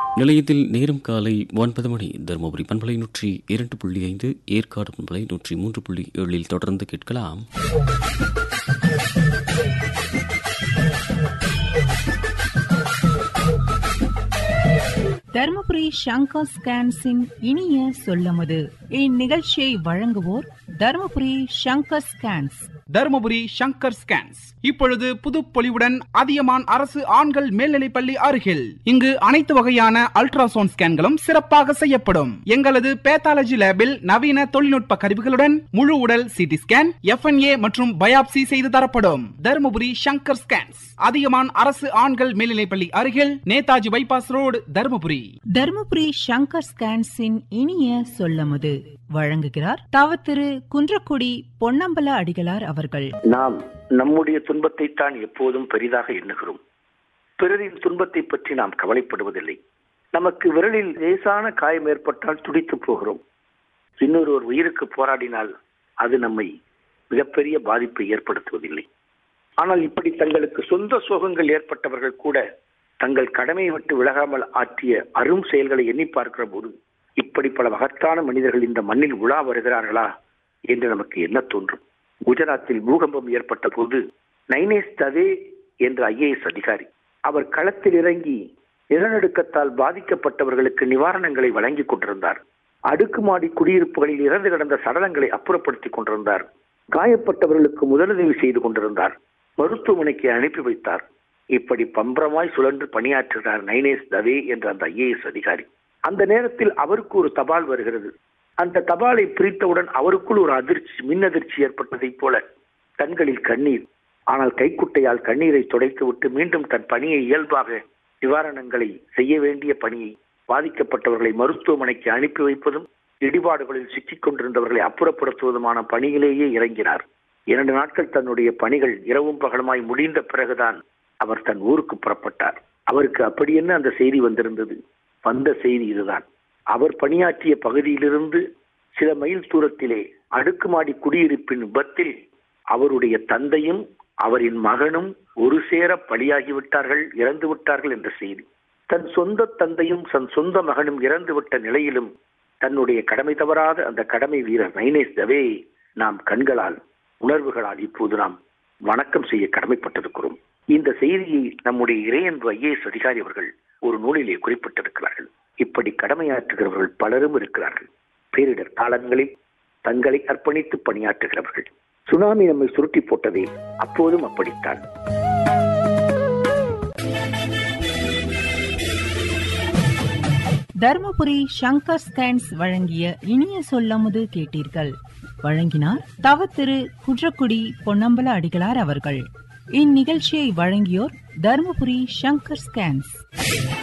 நிலையத்தில் நேரம் காலை ஒன்பது மணி தருமபுரி பண்பலை நூற்றி இரண்டு புள்ளி ஐந்து ஏற்காடு பண்பலை நூற்றி மூன்று புள்ளி ஏழில் தொடர்ந்து கேட்கலாம் தருமபுரி சங்கர் ஸ்கேன்ஸின் இனிய சொல்லமுது இந்நிகழ்ச்சியை வழங்குவோர் தருமபுரி சங்கர் ஸ்கேன்ஸ் தருமபுரி சங்கர் ஸ்கேன்ஸ் இப்பொழுது புதுப்பொலிவுடன் அதியமான் அரசு ஆண்கள் மேல்நிலைப்பள்ளி அருகில் இங்கு அனைத்து வகையான அல்ட்ராசவுண்ட் ஸ்கேன்களும் சிறப்பாக செய்யப்படும் எங்களது பேத்தாலஜி லேபில் நவீன தொழில்நுட்ப கருவிகளுடன் முழு உடல் சிடி ஸ்கேன் எஃப்என்ஏ மற்றும் பயாப்சி செய்து தரப்படும் தருமபுரி சங்கர் ஸ்கேன்ஸ் அதியமான் அரசு ஆண்கள் மேல்நிலைப்பள்ளி அருகில் நேதாஜி பைபாஸ் ரோடு தருமபுரி தருமபுரி சங்கர் ஸ்கேன்ஸின் இனிய சொல்லமுது வழங்குகிறார் தவ திரு குன்றக்குடி பொன்னம்பல அடிகளார் அவர்கள் நாம் நம்முடைய துன்பத்தை தான் எப்போதும் பெரிதாக எண்ணுகிறோம் பிறரின் துன்பத்தை பற்றி நாம் கவலைப்படுவதில்லை நமக்கு விரலில் லேசான காயம் ஏற்பட்டால் துடித்து போகிறோம் இன்னொரு ஒரு உயிருக்கு போராடினால் அது நம்மை மிகப்பெரிய பாதிப்பை ஏற்படுத்துவதில்லை ஆனால் இப்படி தங்களுக்கு சொந்த சோகங்கள் ஏற்பட்டவர்கள் கூட தங்கள் கடமையை விட்டு விலகாமல் ஆற்றிய அரும் செயல்களை எண்ணி பார்க்கிற போது இப்படி பல மகத்தான மனிதர்கள் இந்த மண்ணில் உலா வருகிறார்களா என்று நமக்கு என்ன தோன்றும் குஜராத்தில் பூகம்பம் ஏற்பட்ட போது நைனேஷ் தவே என்ற ஐஏஎஸ் அதிகாரி அவர் களத்தில் இறங்கி நிலநடுக்கத்தால் பாதிக்கப்பட்டவர்களுக்கு நிவாரணங்களை வழங்கிக் கொண்டிருந்தார் அடுக்குமாடி குடியிருப்புகளில் இறந்து கிடந்த சடலங்களை அப்புறப்படுத்திக் கொண்டிருந்தார் காயப்பட்டவர்களுக்கு முதலுதவி செய்து கொண்டிருந்தார் மருத்துவமனைக்கு அனுப்பி வைத்தார் இப்படி பம்பரமாய் சுழன்று பணியாற்றுகிறார் நைனேஷ் தவே என்ற அந்த ஐஏஎஸ் அதிகாரி அந்த நேரத்தில் அவருக்கு ஒரு தபால் வருகிறது அந்த தபாலை பிரித்தவுடன் அவருக்குள் ஒரு அதிர்ச்சி மின் அதிர்ச்சி ஏற்பட்டதைப் போல கண்களில் கண்ணீர் ஆனால் கைக்குட்டையால் கண்ணீரை துடைத்துவிட்டு மீண்டும் தன் பணியை இயல்பாக நிவாரணங்களை செய்ய வேண்டிய பணியை பாதிக்கப்பட்டவர்களை மருத்துவமனைக்கு அனுப்பி வைப்பதும் இடிபாடுகளில் சிக்கிக் கொண்டிருந்தவர்களை அப்புறப்படுத்துவதுமான பணியிலேயே இறங்கினார் இரண்டு நாட்கள் தன்னுடைய பணிகள் இரவும் பகலுமாய் முடிந்த பிறகுதான் அவர் தன் ஊருக்கு புறப்பட்டார் அவருக்கு அப்படி என்ன அந்த செய்தி வந்திருந்தது வந்த செய்தி இதுதான் அவர் பணியாற்றிய பகுதியிலிருந்து சில மைல் தூரத்திலே அடுக்குமாடி குடியிருப்பின் விபத்தில் அவருடைய தந்தையும் அவரின் மகனும் ஒரு சேர பலியாகிவிட்டார்கள் இறந்து விட்டார்கள் என்ற செய்தி தன் சொந்த தந்தையும் தன் சொந்த மகனும் இறந்துவிட்ட நிலையிலும் தன்னுடைய கடமை தவறாத அந்த கடமை வீரர் நைனேஷ் தவே நாம் கண்களால் உணர்வுகளால் இப்போது நாம் வணக்கம் செய்ய கடமைப்பட்டிருக்கிறோம் இந்த செய்தியை நம்முடைய இறையன்பு ஐஏஎஸ் அதிகாரி அவர்கள் ஒரு நூலிலே குறிப்பிட்டிருக்கிறார்கள் இப்படி கடமையாற்றுகிறவர்கள் பலரும் இருக்கிறார்கள் பேரிடர் காலங்களில் தங்களை அர்ப்பணித்து பணியாற்றுகிறவர்கள் சுனாமி நம்மை சுருட்டி போட்டதே அப்போதும் அப்படித்தான் தருமபுரி சங்கர் ஸ்கேன்ஸ் வழங்கிய இனிய சொல்லமுது கேட்டீர்கள் வழங்கினார் தவ திரு குன்றக்குடி பொன்னம்பல அடிகளார் அவர்கள் இந்நிகழ்ச்சியை வழங்கியோர் தருமபுரி சங்கர் ஸ்கேன்ஸ்